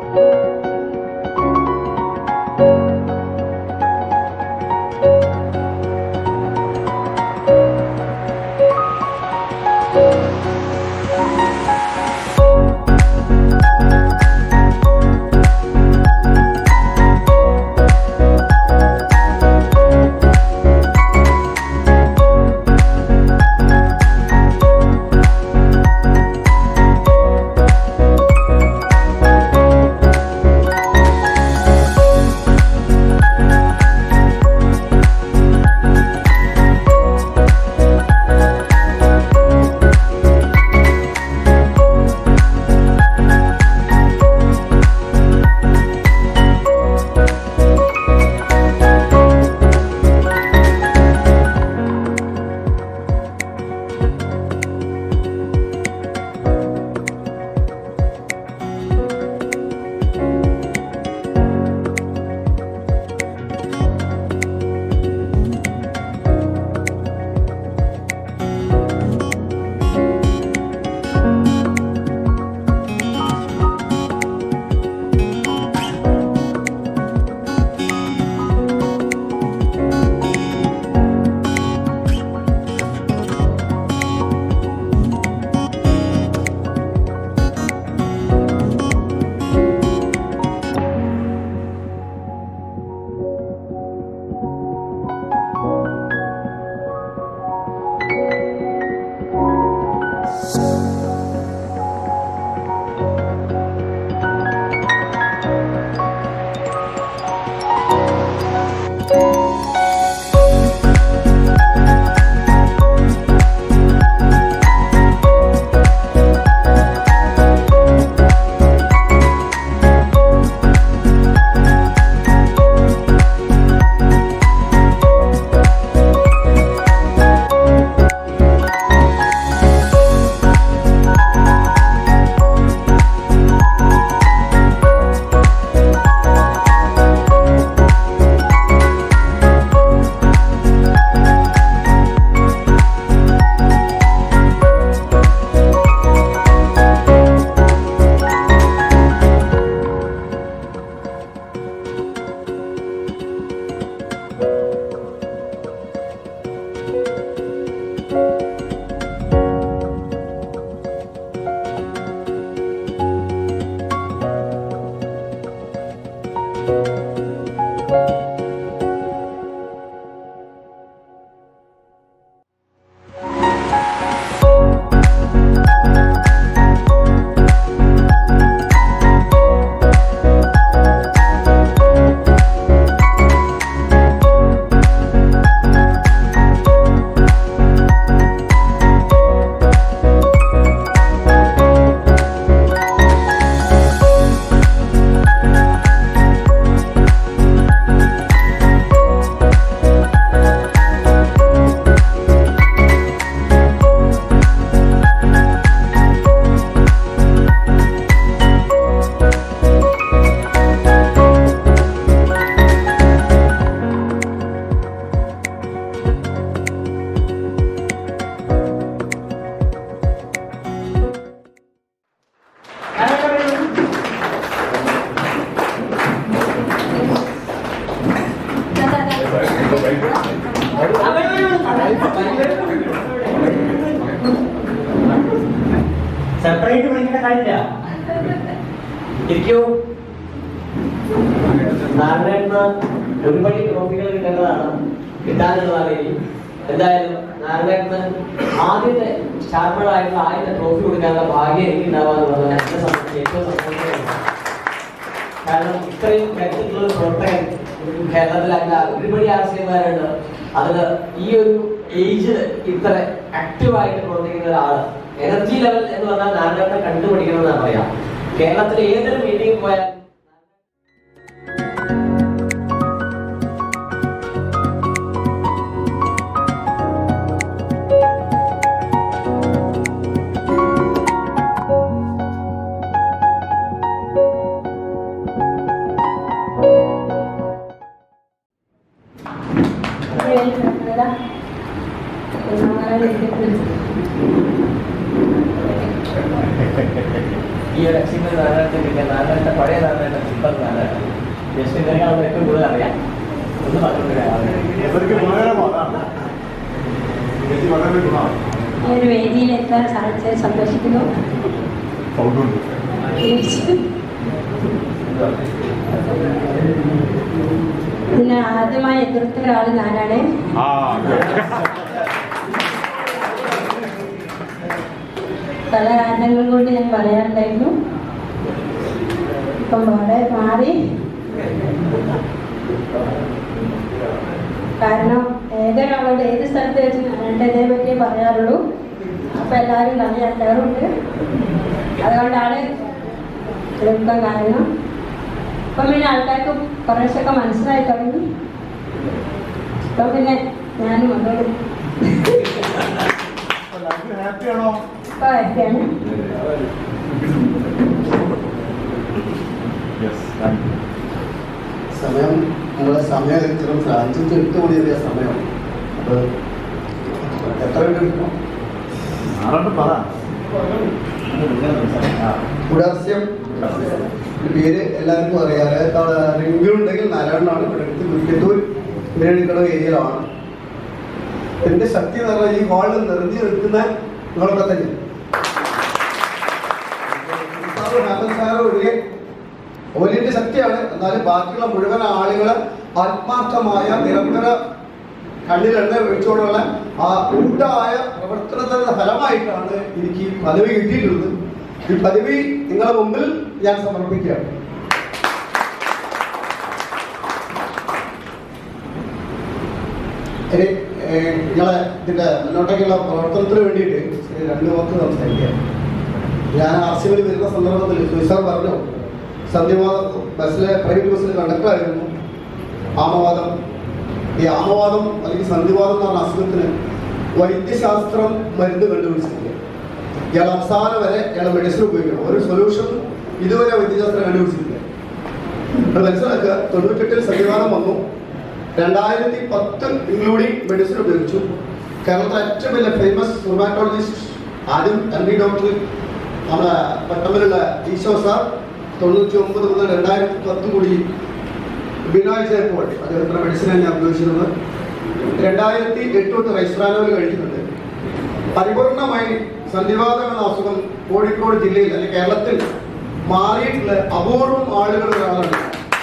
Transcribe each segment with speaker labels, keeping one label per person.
Speaker 1: separate വിളിക്കേണ്ട കാര്യമില്ല ഇരിക്കൂ നാരായണ ഒരുപടി ട്രോഫികൾ കിട്ടേണ്ടതാണ് കിട്ടാനുള്ളതാണ് ഇനി എന്തായാലും നാരായണ ആദ്യത്തെ സ്റ്റാർമറായിട്ടുള്ള ആദ്യത്തെ ട്രോഫി കൊടുക്കാനുള്ള ഭാഗ്യം എനിക്ക് ഉണ്ടാവാന്നുള്ളത് എന്നെ സംബന്ധിച്ച് ഏറ്റവും സന്തോഷമാണ് കാരണം ഇത്രയും കരുത്തുള്ള ഒരു പ്രവർത്തകൻ കേരളത്തിലല്ല ഒരുപടി ആശയമാരുണ്ട് അതിന് ഈ ഒരു ഏജിൽ ഇത്ര ആക്റ്റീവായിട്ട് പ്രവർത്തിക്കുന്ന ഒരാള് എനർജി ലെവൽ എന്ന് പറഞ്ഞാൽ നാരായണനെ കണ്ടുപിടിക്കണം എന്നാ പറയാം കേരളത്തിലെ ഏതൊരു മീറ്റിംഗ് പോയാലും ഈ ഇലക്ഷനിൽ നാരായണത്തെ കിട്ടിയ നാരായണ പഴയ നാരായണ ഇപ്പം നാരായണ ജസ്റ്റ് ഇതിനേക്കാൾ ഏറ്റവും കൂടുതൽ അറിയാം ഒന്ന് പറഞ്ഞിട്ട്
Speaker 2: ഇവർക്ക് ഗുണകരമാണ് ചേച്ചി വളരെ ഗുണമാണ്
Speaker 3: ഈ ഒരു വേദിയിൽ എത്താൻ സാധിച്ചത് സന്തോഷിക്കുന്നു
Speaker 2: സൗണ്ടുണ്ട്
Speaker 3: തിരിച്ച് പിന്നെ ആദ്യമായി എതിർത്ത ഒരാൾ ഞാനാണ്
Speaker 2: ആ
Speaker 3: പല കാരണങ്ങൾ കൊണ്ട് ഞാൻ പറയാറുണ്ടായിരുന്നു ഇപ്പം വളരെ മാറി കാരണം ഏതൊരാളോട് ഏത് സ്ഥലത്ത് വെച്ച് ഞാനുണ്ട് ഇതേ പറ്റിയേ പറയാറുള്ളൂ അപ്പൊ എല്ലാവരും കളിയാക്കാറുണ്ട് അതുകൊണ്ടാണ് എടുക്കാൻ കാരണം ഇപ്പം പിന്നെ ആൾക്കാർക്ക് കുറേശ്ശൊക്കെ മനസ്സിലായി തുടങ്ങി ഇപ്പം പിന്നെ ഞാനും അതോട്
Speaker 2: ഹാപ്പിയാണോ
Speaker 3: ഇപ്പൊ ഹാപ്പിയാണ്
Speaker 2: യെസ് താങ്ക് യു
Speaker 4: സമയം നമ്മളെ സമയം എത്ര അഞ്ച് to എട്ട് മണി വരെയ സമയം അത് എത്ര മിനിറ്റ് എടുക്കും
Speaker 2: ആരാണ്ട് പറ ആ
Speaker 4: ഗുഡാസ്യം പേര് എല്ലാവർക്കും അറിയാം റിവ്യൂ ഉണ്ടെങ്കിൽ നാരായണനാണ് ഇവിടെ അടുത്ത് മുരിക്കത്തൂർ മേടിക്കണ ഏരിയയിലാണ് എന്റെ ശക്തി എന്ന് പറഞ്ഞാൽ ഈ ഹാളിൽ നിറഞ്ഞു നിൽക്കുന്ന നിങ്ങളൊക്കെ തന്നെ സാറ് ഹേമന്ത് സാറ് ഒഴികെ ഓലിന്റെ ശക്തിയാണ് എന്നാലും ബാക്കിയുള്ള മുഴുവൻ ആളുകളെ ആത്മാർത്ഥമായ നിരന്തര കണ്ണിൽ എണ്ണ ഒഴിച്ചുകൊണ്ടുള്ള ആ കൂട്ടായ പ്രവർത്തനത്തിന്റെ ഫലമായിട്ടാണ് എനിക്ക് ഈ പദവി കിട്ടിയിട്ടുള്ളത് ഈ പദവി നിങ്ങളുടെ മുമ്പിൽ ഞാൻ സമർപ്പിക്കുകയാണ് ഇനി ഏഹ്, നിങ്ങളെ ഇതിന്റെ മുന്നോട്ടേക്കുള്ള പ്രവർത്തനത്തിന് വേണ്ടിയിട്ട് ശരി രണ്ട് വാക്ക് സംസാരിക്കാം ഞാൻ ആർ സി ബിയിൽ വരുന്ന സന്ദർഭത്തിൽ സുസാർ പറഞ്ഞു സന്ധ്യവാദം ബസ്സിലെ പ്രൈവറ്റ് ബസ്സിൽ കണ്ടക്ടറായിരുന്നു ആമവാദം ഈ ആമവാദം അല്ലെങ്കിൽ സന്ധിവാദം എന്ന് പറഞ്ഞ അസുഖത്തിന് വൈദ്യശാസ്ത്രം മരുന്ന് കണ്ടുപിടിച്ചിട്ടില്ല ഇയാൾ അവസാനം വരെ ഇയാൾ മെഡിസിൻ ഉപയോഗിക്കണം ഒരു സൊല്യൂഷൻ ഇതുവരെ വൈദ്യശാസ്ത്രം കണ്ടുപിടിച്ചിട്ടില്ല നിങ്ങൾ മനസ്സിലാക്കുക തൊണ്ണൂറ്റെട്ടിൽ സന്ധിവാദം വന്നു രണ്ടായിരത്തി പത്ത് ഇൻക്ലൂഡിങ് മെഡിസിൻ ഉപയോഗിച്ചു കേരളത്തിലെ ഏറ്റവും വലിയ ഫേമസ് റൊമാറ്റോളജിസ്റ്റ് ആദ്യം എം ഡി ഡോക്ടർ നമ്മുടെ പട്ടമ്പിലുള്ള ഈശോ സാർ തൊണ്ണൂറ്റി ഒമ്പത് മുതൽ രണ്ടായിരത്തി പത്ത് കൂടി ബിനോയ് ജയപ്പോൾ അദ്ദേഹത്തിന്റെ മെഡിസിനാണ് ഞാൻ ഉപയോഗിച്ചിരുന്നത് രണ്ടായിരത്തി എട്ട് തൊട്ട് റൈസ്രാനോൽ കഴിക്കുന്നുണ്ട് പരിപൂർണമായി സന്ധിവാദം എന്ന അസുഖം കോഴിക്കോട് ജില്ലയിൽ അല്ലെങ്കിൽ കേരളത്തിൽ മാറിയിട്ടുള്ള അപൂർവം ആളുകൾ ഒരാളാണ്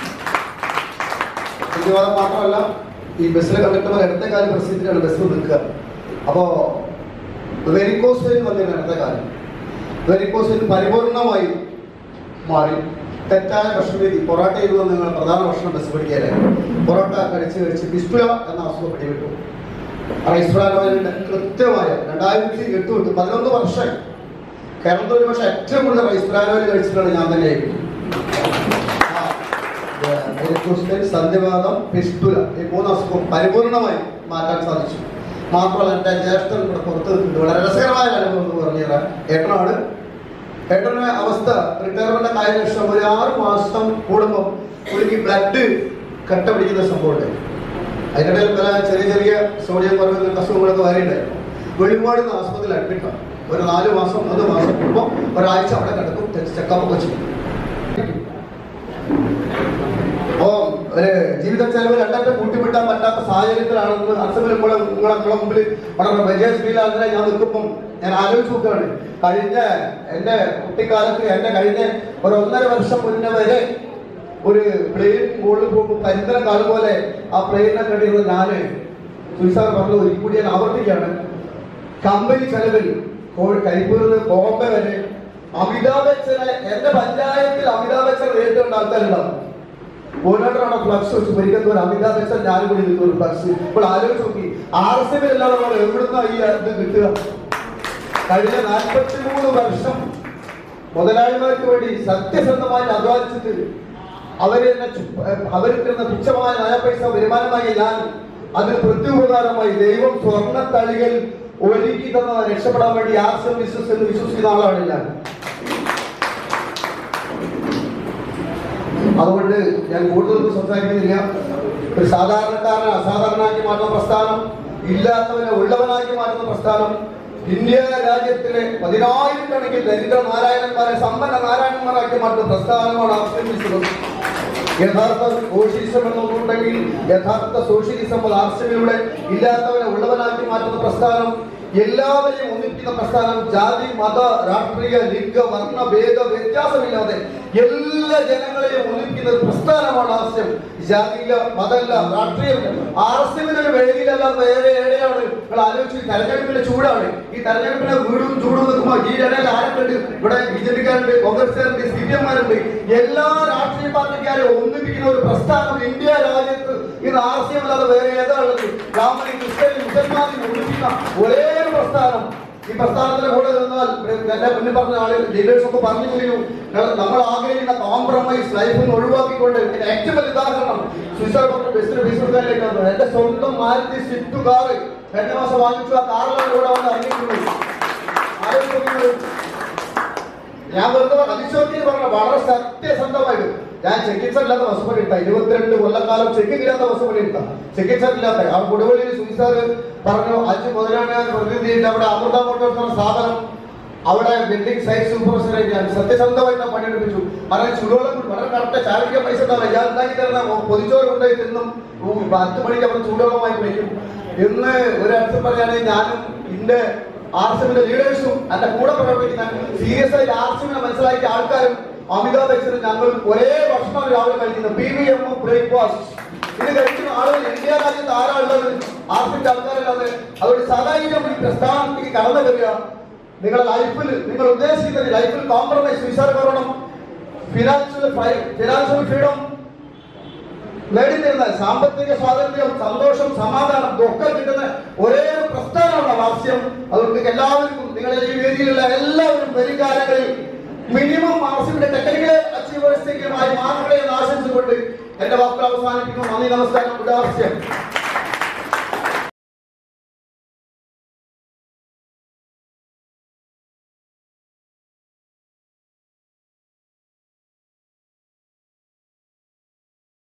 Speaker 4: സന്ധിവാദം മാത്രമല്ല ഈ ബസ്സിലെ കണ്ടക്ടർമാർ അടുത്ത കാലം പ്രസിദ്ധിയാണ് ബസ്സിൽ നിൽക്കുക അപ്പോ വെരിക്കോസിൽ വന്നിരുന്ന അടുത്ത കാലം വെരിക്കോസിൽ പരിപൂർണമായി മാറി തെറ്റായ ഭക്ഷണരീതി പൊറോട്ട ചെയ്തു നിങ്ങൾ പ്രധാന ഭക്ഷണം ബസ് പിടിക്കാതെ പൊറോട്ട കഴിച്ച് കഴിച്ച് പിസ്റ്റുല എന്ന അസുഖം പിടിവിട്ടു റൈസ്ഫ്രാനോയിലിന്റെ കൃത്യമായ രണ്ടായിരത്തി എട്ട് തൊട്ട് പതിനൊന്ന് വർഷം കേരളത്തിൽ ഒരു പക്ഷേ ഏറ്റവും കൂടുതൽ റൈസ്ഫ്രാനോയിൽ കഴിച്ചിട്ടുള്ള ഞാൻ തന്നെയായിരിക്കും ആ, ഏഹ്, മെനിക്കോസിൽ സന്ധിവാദം പിസ്റ്റുല ഈ മൂന്ന് അസുഖം പരിപൂർണമായി മാറ്റാൻ സാധിച്ചു മാത്രമല്ല എൻ്റെ ജ്യേഷ്ഠൻ ഇവിടെ പുറത്ത് നിൽക്കുന്നുണ്ട് വളരെ രസകരമായ ഒരു അനുഭവം എന്ന് പറഞ്ഞു തരാം ഏട്ടനാണ് ഏട്ടന്റെ അവസ്ഥ റിട്ടയർമെന്റ് ആയ ശേഷം ഒരു ആറ് മാസം കൂടുമ്പോൾ പുള്ളിക്ക് ബ്ലഡ് കട്ട പിടിക്കുന്ന സംഭവമുണ്ട് അതിനിടയിൽ പല ചെറിയ ചെറിയ സോഡിയം കുറവ് അസുഖങ്ങളൊക്കെ വരെയുണ്ടായിരുന്നു വെളിപാട് ആസ്പത്രിയിൽ അഡ്മിറ്റാണ് ഒരു നാല് മാസം മൂന്ന് മാസം കൂടുമ്പോൾ ഒരാഴ്ച അവിടെ കിടക്കും ചെക്കപ്പ് ഒക്കെ ചെയ്യും അപ്പോ ഒരു ജീവിത ചെലവ് രണ്ടറ്റം കൂട്ടിവിട്ടാൻ പറ്റാത്ത സാഹചര്യത്തിലാണെന്ന് അസമിലുമ്പോൾ നിങ്ങളെ നിങ്ങളെ മുമ്പിൽ വളരെ വിജയശ്രീലാതിനെ ഞാൻ നിൽക്കുമ്പം ഞാൻ ആലോചിച്ച് നോക്കുകയാണ് കഴിഞ്ഞ എന്റെ കുട്ടിക്കാലത്ത് എന്റെ കഴിഞ്ഞ ഒരു ഒന്നര വർഷം മുന്നേ വരെ ഒരു പ്ലെയിൻ മുകളിൽ പോകുമ്പോൾ കരിന്തരം കാലം പോലെ ആ പ്ലെയിനെ കണ്ടിരുന്ന ഞാന് സുൽസാർ പറഞ്ഞു ഒരിക്കൽ കൂടി ഞാൻ ആവർത്തിക്കുകയാണ് കമ്പനി ചെലവിൽ കോഴി കരിപ്പൂരിൽ ബോംബെ വരെ അമിതാഭ് ബച്ചനെ എന്റെ പഞ്ചായത്തിൽ അമിതാഭ് ബച്ചൻ നേരിട്ടുള്ള ആൾക്കാരുണ്ടാവും ഓരോരുത്തരാണ് ഫ്ലക്സ് വെച്ച് ഒരിക്കലും ഒരു അമിതാഭ് ബച്ചൻ ഞാനും കൂടി നിൽക്കുന്ന ഒരു ഫ്ലക്സ് ഇപ്പോൾ ആലോചിച്ച് നോക്കി ആർ എസ് എമ്മിൽ അല്ലാതെ നമ്മൾ എവിടുന്ന ഈ ഇത് കിട്ടുക കഴിഞ്ഞ നാൽപ്പത്തി മൂന്ന് വർഷം മുതലാളിമാർക്ക് വേണ്ടി സത്യസന്ധമായി അധ്വാനിച്ചിട്ട് അവര് തന്നെ ചു- ഏഹ് അവർക്ക് തരുന്ന തുച്ഛമായ നയ പൈസ വരുമാനമായി ഞാൻ അതിന് പ്രത്യുപകാരമായി ദൈവം സ്വർണ്ണ തളികൾ ഒരുക്കി തന്ന രക്ഷപ്പെടാൻ വേണ്ടി ആർസം വിശ്വസ് എന്ന് വിശ്വസിക്കുന്ന ആളാണ് ഞാൻ അതുകൊണ്ട് ഞാൻ കൂടുതലൊന്നും സംസാരിക്കുന്നില്ല ഒരു സാധാരണക്കാരനെ അസാധാരണനാക്കി മാറ്റുന്ന പ്രസ്ഥാനം ഇല്ലാത്തവനെ ഉള്ളവനാക്കി മാറ്റുന്ന പ്രസ്ഥാനം ഇന്ത്യ രാജ്യത്തിലെ പതിനായിരക്കണക്കിന് ദരിദ്ര നാരായണന്മാരെ സമ്പന്ന നാരായണന്മാരാക്കി മാറ്റുന്ന പ്രസ്ഥാനമാണ് ആർസിമിസം യഥാർത്ഥ സോഷ്യലിസം എന്നൊന്നുണ്ടെങ്കിൽ യഥാർത്ഥ സോഷ്യലിസം അത് ആർസിമിലൂടെ ഇല്ലാത്തവനെ ഉള്ളവനാക്കി മാറ്റുന്ന പ്രസ്ഥാനം എല്ലാവരെയും ഒന്നിപ്പിക്കുന്ന പ്രസ്ഥാനം ജാതി മത രാഷ്ട്രീയ ലിംഗ വർണ്ണ ഭേദ വ്യത്യാസമില്ലാതെ എല്ലാ ജനങ്ങളെയും ഒന്നിപ്പിക്കുന്ന ഒരു പ്രസ്ഥാനമാണ് ആർസ്യം ജാതിയില്ല മതമല്ല രാഷ്ട്രീയമില്ല ആർസ്യമിന് ഒരു വേദിയിലല്ലാതെ വേറെ എവിടെയാണ് നിങ്ങൾ ആലോചിച്ച് തെരഞ്ഞെടുപ്പിന്റെ ചൂടാണ് ഈ തെരഞ്ഞെടുപ്പിന്റെ വീടും ചൂടും നിൽക്കുമ്പോൾ ഈ ഇടയിൽ ആരൊക്കെ ഉണ്ട് ഇവിടെ ബി ജെ പിക്കാരുണ്ട് കോൺഗ്രസ്സുകാരുണ്ട് സി പി എംമാരുണ്ട് എല്ലാ രാഷ്ട്രീയ പാർട്ടിക്കാരെയും ഒന്നിപ്പിക്കുന്ന ഒരു പ്രസ്ഥാനം ഇന്ത്യ രാജ്യത്ത് ഇത് ആർസ്യമല്ലാതെ വേറെ ഏതാ ഉള്ളത് ബ്രാഹ്മണി ക്രിസ്ത്യൻ മുസൽമാനും ഒന്നിപ്പിക്കുന്ന ഒരേ ഒരു പ്രസ്ഥാനം ഈ പ്രസ്ഥാനത്തിന്റെ കൂടെ നിന്നാൽ എന്റെ മുന്നിൽ പറഞ്ഞ ആളുകൾ ലീഡേഴ്സ് ഒക്കെ പറഞ്ഞു കഴിഞ്ഞു ഞങ്ങൾ- നമ്മൾ ആഗ്രഹിക്കുന്ന കോംപ്രമൈസ് ലൈഫിൽ നിന്ന് ഒഴിവാക്കിക്കൊണ്ട് ഇതിന്റെ ഏറ്റവും വലിയ ഉദാഹരണം സ്വിറ്റ്സർലൻഡ് പറഞ്ഞ ബെസ്റ്റ് ബേസ് കൊടുക്കാനിലേക്കാണ് എന്റെ സ്വന്തം മാരുതി സ്വിഫ്റ്റ് കാറ് കഴിഞ്ഞ മാസം വാങ്ങിച്ചു ആ കാറിലാണ് ഇവിടെ വന്ന് ഇറങ്ങിയിട്ടുള്ളത് ആലോചിക്കുന്നത് ഞാൻ വെറുതെ അതിശോക്തി പറഞ്ഞ വളരെ സത്യസന്ധമായിട്ട് ഞാൻ ചികിത്സ ഇല്ലാത്ത വസുപണി എടുത്ത ഇരുപത്തിരണ്ട് കൊല്ലക്കാലം ചെക്കിംഗ് ഇല്ലാത്ത വസുപണി എടുത്ത ചികിത്സ ഇല്ലാത്ത ആ കൊടുവള്ളിയിൽ സുനിസാറ് പറഞ്ഞു അഞ്ച് മുതലാണ് ഞാൻ പ്രതിനിധിയിട്ട് അവിടെ അമൃത മോട്ടോർസ് എന്ന സ്ഥാപനം അവിടെ ബിൽഡിംഗ് സൈറ്റ് സൂപ്പർവൈസറായി ഞാൻ സത്യസന്ധമായിട്ട് ഞാൻ പണിയെടുപ്പിച്ചു വളരെ ചുടുവെള്ളം കൂടി വളരെ കറക്റ്റ് ചാലിക്കാൻ പൈസ ഉണ്ടാവില്ല ഞാൻ ഉണ്ടാക്കി തരുന്ന പൊതിച്ചോറ് കൊണ്ടുപോയി തിന്നും ഉം, പത്ത് മണിക്ക് അവിടെ ചൂടുവെള്ളമായി കുടിക്കും ഇന്ന് ഒരു അടുത്ത് പറയുകയാണെങ്കിൽ ഞാനും ഇന്റെ ആർസിമിന്റെ ലീഡേഴ്സും എന്റെ കൂടെ പ്രവർത്തിക്കുന്ന സീരിയസ് ആയിട്ട് ആർസിമിനെ മനസ്സിലാക്കിയ ആൾക്കാരും അമിതാഭ് ബച്ചനും ഞങ്ങൾ ഒരേ ഭക്ഷണം രാവിലെ കഴിക്കുന്ന പി വി എം ബ്രേക്ക്ഫാസ്റ്റ് ഇത് കഴിക്കുന്ന ആളുകൾ ഇന്ത്യ രാജ്യത്ത് ആരാ ഉള്ളത് ആർസിന്റെ ആൾക്കാരല്ലാതെ അതുകൊണ്ട് സദായിരം ഈ പ്രസ്ഥാനത്തേക്ക് കടന്നു വരിക നിങ്ങളുടെ ലൈഫിൽ നിങ്ങൾ ഉദ്ദേശിക്കുന്ന ലൈഫിൽ കോംപ്രമൈസ് വിശാലീകരണം ഫിനാൻഷ്യൽ ഫിനാൻഷ്യൽ ഫ്രീഡം നേടിത്തരുന്ന സാമ്പത്തിക സ്വാതന്ത്ര്യം സന്തോഷം സമാധാനം ഇതൊക്കെ കിട്ടുന്ന ഒരേ ഒരു പ്രസ്ഥാനമാണ് വാസ്യം അതുകൊണ്ട് എല്ലാവർക്കും നിങ്ങളുടെ ഈ വേദിയിലുള്ള എല്ലാവരും വരും കാലങ്ങളിൽ മിനിമം മാർസിന്റെ ടെക്നിക്കൽ അച്ചീവേഴ്സെങ്കിലുമായി മാറട്ടെ എന്ന് ആശംസിച്ചുകൊണ്ട് എന്റെ വാക്കുകൾ അവസാനിപ്പിക്കുന്നു നന്ദി നമസ്കാരം ഗുഡ് ആവശ്യം